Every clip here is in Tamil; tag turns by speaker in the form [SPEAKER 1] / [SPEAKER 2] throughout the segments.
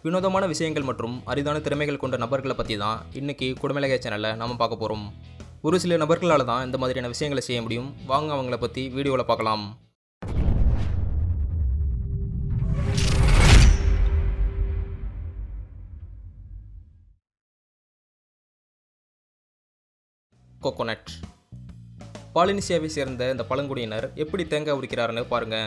[SPEAKER 1] வினோதமான விஷயங்கள் மற்றும் அரிதான திறமைகள் கொண்ட நபர்களை பற்றி தான் இன்னைக்கு குடமிளகாய் சேனலில் நாம பார்க்க போகிறோம் ஒரு சில நபர்களால் தான் இந்த மாதிரியான விஷயங்களை செய்ய முடியும் வாங்க அவங்கள பற்றி வீடியோவில் பார்க்கலாம் கோகோனட் பாலினிசியாவை சேர்ந்த இந்த பழங்குடியினர் எப்படி தேங்காய் உரிக்கிறாருன்னு பாருங்க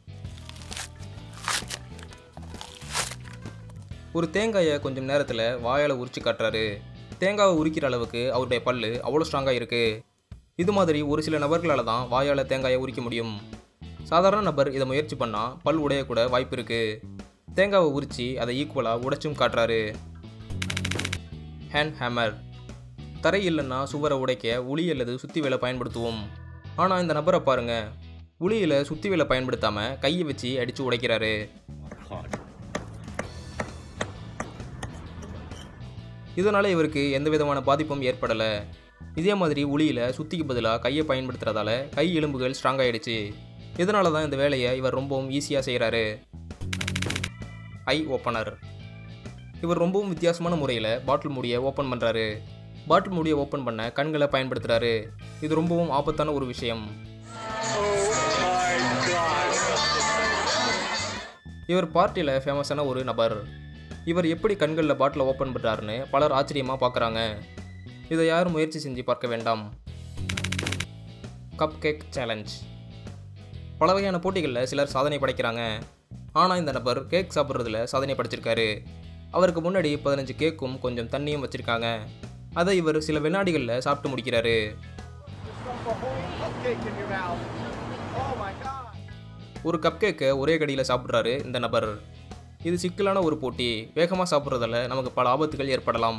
[SPEAKER 1] ஒரு தேங்காயை கொஞ்சம் நேரத்தில் வாயால் உரிச்சு காட்டுறாரு தேங்காவை உரிக்கிற அளவுக்கு அவருடைய பல்லு அவ்வளோ ஸ்ட்ராங்காக இருக்குது இது மாதிரி ஒரு சில நபர்களால் தான் வாயால் தேங்காயை உரிக்க முடியும் சாதாரண நபர் இதை முயற்சி பண்ணால் பல் உடையக்கூட வாய்ப்பு இருக்குது தேங்காவை உரித்து அதை ஈக்குவலாக உடைச்சும் காட்டுறாரு ஹேண்ட் ஹேமர் தரை இல்லைன்னா சுவரை உடைக்க உளி அல்லது சுத்தி வேலை பயன்படுத்துவோம் ஆனால் இந்த நபரை பாருங்க உளியில் சுத்தி வேலை பயன்படுத்தாமல் கையை வச்சு அடித்து உடைக்கிறாரு இதனால் இவருக்கு எந்த விதமான பாதிப்பும் ஏற்படலை இதே மாதிரி உளியில் சுத்திக்கு பதிலாக கையை பயன்படுத்துறதால கை எலும்புகள் ஸ்ட்ராங் ஆயிடுச்சு இதனால தான் இந்த வேலையை இவர் ரொம்பவும் ஈஸியாக செய்கிறாரு ஐ ஓப்பனர் இவர் ரொம்பவும் வித்தியாசமான முறையில் பாட்டில் மூடியை ஓப்பன் பண்ணுறாரு பாட்டில் மூடியை ஓப்பன் பண்ண கண்களை பயன்படுத்துகிறாரு இது ரொம்பவும் ஆபத்தான ஒரு விஷயம் இவர் பார்ட்டியில் ஃபேமஸான ஒரு நபர் இவர் எப்படி கண்களில் பாட்டிலை ஓப்பன் பண்ணுறாருன்னு பலர் ஆச்சரியமாக பார்க்குறாங்க இதை யாரும் முயற்சி செஞ்சு பார்க்க வேண்டாம் கப் கேக் சேலஞ்ச் பல வகையான போட்டிகளில் சிலர் சாதனை படைக்கிறாங்க ஆனால் இந்த நபர் கேக் சாப்பிட்றதுல சாதனை படைச்சிருக்காரு அவருக்கு முன்னாடி பதினஞ்சு கேக்கும் கொஞ்சம் தண்ணியும் வச்சுருக்காங்க அதை இவர் சில வினாடிகளில் சாப்பிட்டு முடிக்கிறாரு
[SPEAKER 2] cake in your mouth. Oh my god.
[SPEAKER 1] ஒரு கப் கேக்கை ஒரே கடியில் சாப்பிட்றாரு இந்த நபர் இது சிக்கலான ஒரு போட்டி வேகமாக சாப்பிட்றதால நமக்கு பல ஆபத்துகள் ஏற்படலாம்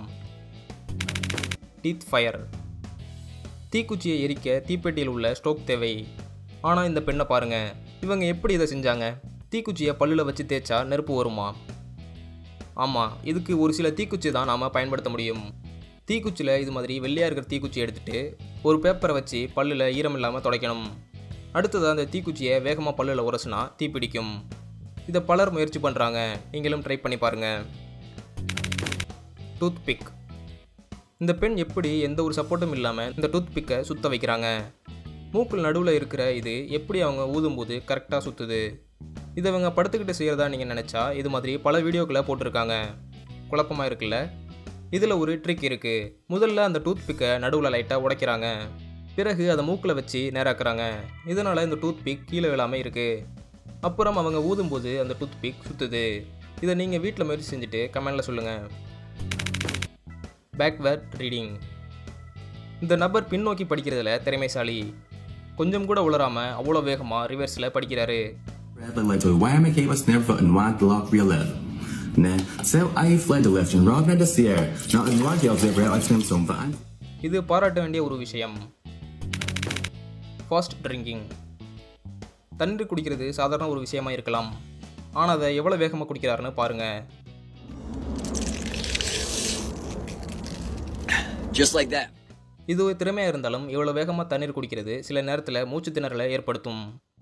[SPEAKER 1] டீத் ஃபயர் தீக்குச்சியை எரிக்க தீப்பெட்டியில் உள்ள ஸ்டோக் தேவை ஆனால் இந்த பெண்ணை பாருங்க இவங்க எப்படி இதை செஞ்சாங்க தீக்குச்சியை பல்லில் வச்சு தேய்ச்சா நெருப்பு வருமா ஆமாம் இதுக்கு ஒரு சில தீக்குச்சி தான் நாம் பயன்படுத்த முடியும் தீக்குச்சியில் இது மாதிரி வெள்ளையாக இருக்கிற தீக்குச்சி எடுத்துட்டு ஒரு பேப்பரை வச்சு பல்லில் ஈரம் இல்லாமல் துடைக்கணும் அடுத்தது அந்த தீக்குச்சியை வேகமாக பல்லில் உரசுனா தீப்பிடிக்கும் இதை பலர் முயற்சி பண்ணுறாங்க நீங்களும் ட்ரை பண்ணி பாருங்கள் டூத் பிக் இந்த பெண் எப்படி எந்த ஒரு சப்போர்ட்டும் இல்லாமல் இந்த டூத் பிக்கை சுத்த வைக்கிறாங்க மூக்கில் நடுவில் இருக்கிற இது எப்படி அவங்க ஊதும்போது கரெக்டாக சுற்றுது இதை இவங்க படுத்துக்கிட்டு செய்கிறதா நீங்கள் நினச்சா இது மாதிரி பல வீடியோக்களை போட்டிருக்காங்க குழப்பமாக இருக்குல்ல இதில் ஒரு ட்ரிக் இருக்குது முதல்ல அந்த டூத் பிக்கை நடுவில் லைட்டாக உடைக்கிறாங்க பிறகு அதை மூக்கில் வச்சு நேராக்குறாங்க இதனால் இந்த டூத் பிக் கீழே விழாமல் இருக்குது அப்புறம் அவங்க ஊதும்போது அந்த டூத் பிக் சுற்றுது இதை நீங்கள் வீட்டில் முயற்சி செஞ்சுட்டு கமெண்டில் சொல்லுங்கள் பேக்வேர்ட் ரீடிங் இந்த நபர் பின்னோக்கி படிக்கிறதுல திறமைசாலி கொஞ்சம் கூட உளராமல் அவ்வளோ வேகமாக ரிவர்ஸில் படிக்கிறாரு
[SPEAKER 3] Rather like why my cave was never and want the lock real left. Nah, so I fled the left and robbed the Sierra. Not in rock yells ever like them some fun.
[SPEAKER 1] இது பாராட்ட வேண்டிய ஒரு விஷயம் ஃபாஸ்ட் ட்ரிங்கிங் தண்ணீர் குடிக்கிறது சாதாரண ஒரு விஷயமா இருக்கலாம் ஆனால் அதை எவ்வளோ வேகமாக குடிக்கிறாருன்னு பாருங்கள்
[SPEAKER 4] Just like that.
[SPEAKER 1] இது ஒரு திறமையாக இருந்தாலும் இவ்வளோ வேகமாக தண்ணீர் குடிக்கிறது சில நேரத்தில் மூச்சு திணறலை ஏற்படுத்தும்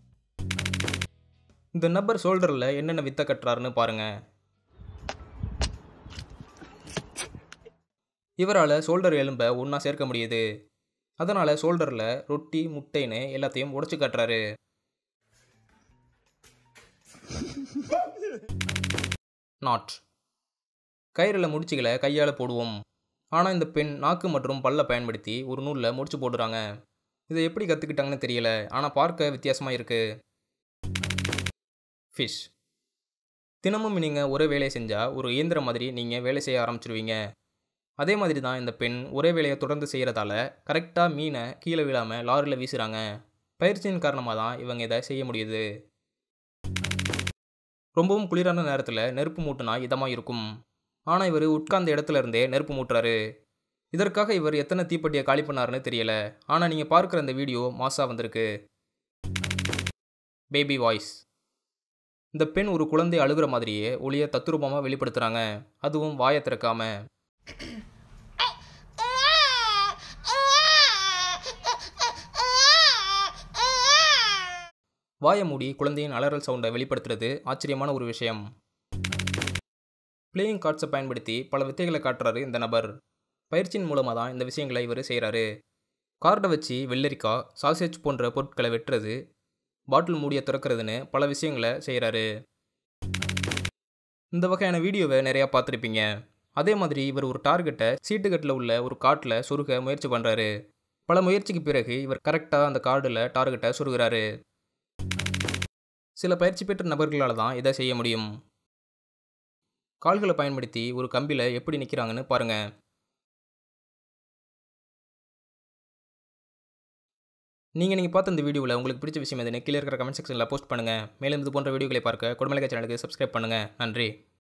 [SPEAKER 1] இந்த நபர் ஷோல்டரில் என்னென்ன வித்த கட்டுறாருன்னு பாருங்க இவரால் ஷோல்டர் எலும்பை ஒன்றா சேர்க்க முடியுது அதனால் ஷோல்டரில் ரொட்டி முட்டைன்னு எல்லாத்தையும் உடைச்சு காட்டுறாரு நாட் கயிறில் முடிச்சுகளை கையால் போடுவோம் ஆனால் இந்த பெண் நாக்கு மற்றும் பல்லை பயன்படுத்தி ஒரு நூலில் முடிச்சு போடுறாங்க இதை எப்படி கற்றுக்கிட்டாங்கன்னு தெரியல ஆனால் பார்க்க வித்தியாசமாக இருக்குது ஃபிஷ் தினமும் நீங்கள் ஒரே வேலையை செஞ்சால் ஒரு இயந்திரம் மாதிரி நீங்கள் வேலை செய்ய ஆரம்பிச்சிருவீங்க அதே மாதிரி தான் இந்த பெண் ஒரே வேலையை தொடர்ந்து செய்கிறதால கரெக்டாக மீனை கீழே விழாமல் லாரியில் வீசுகிறாங்க பயிற்சியின் காரணமாக தான் இவங்க இதை செய்ய முடியுது ரொம்பவும் குளிரான நேரத்தில் நெருப்பு மூட்டுனா இதமாக இருக்கும் ஆனால் இவர் உட்கார்ந்த இடத்துல இருந்தே நெருப்பு மூட்டுறாரு இதற்காக இவர் எத்தனை தீப்பெட்டியை காலி பண்ணாருன்னு தெரியல ஆனால் நீங்கள் பார்க்குற இந்த வீடியோ மாசாக வந்திருக்கு பேபி வாய்ஸ் இந்த பெண் ஒரு குழந்தை அழுகிற மாதிரியே ஒளியை தத்துரூபமாக வெளிப்படுத்துகிறாங்க அதுவும் வாயை திறக்காம வாயை மூடி குழந்தையின் அலறல் சவுண்டை வெளிப்படுத்துறது ஆச்சரியமான ஒரு விஷயம் பிளேயிங் கார்ட்ஸை பயன்படுத்தி பல வித்தைகளை காட்டுறாரு இந்த நபர் பயிற்சியின் மூலமாக தான் இந்த விஷயங்களை இவர் செய்கிறாரு கார்டை வச்சு வெள்ளரிக்காய் சாசேஜ் போன்ற பொருட்களை வெட்டுறது பாட்டில் மூடியை திறக்கிறதுன்னு பல விஷயங்களை செய்கிறாரு இந்த வகையான வீடியோவை நிறையா பார்த்துருப்பீங்க அதே மாதிரி இவர் ஒரு டார்கெட்டை சீட்டுக்கட்டில் உள்ள ஒரு காட்டில் சொருக முயற்சி பண்ணுறாரு பல முயற்சிக்கு பிறகு இவர் கரெக்டாக அந்த கார்டில் டார்கெட்டை சொருகிறாரு சில பயிற்சி பெற்ற நபர்களால் தான் இதை செய்ய முடியும் கால்களை பயன்படுத்தி ஒரு கம்பியில் எப்படி நிற்கிறாங்கன்னு பாருங்கள் நீங்கள் நீங்கள் பார்த்த இந்த வீடியோவில் உங்களுக்கு பிடிச்ச விஷயம் எதுன்னு கீழே இருக்கிற கமெண்ட் செக்ஷனில் போஸ்ட் பண்ணுங்கள் மேலும் இது போன்ற வீடியோக்களை பார்க்க கொடுமலைக்கா சேனலுக்கு சப்ஸ்கிரைப் பண்ணுங்கள் நன்றி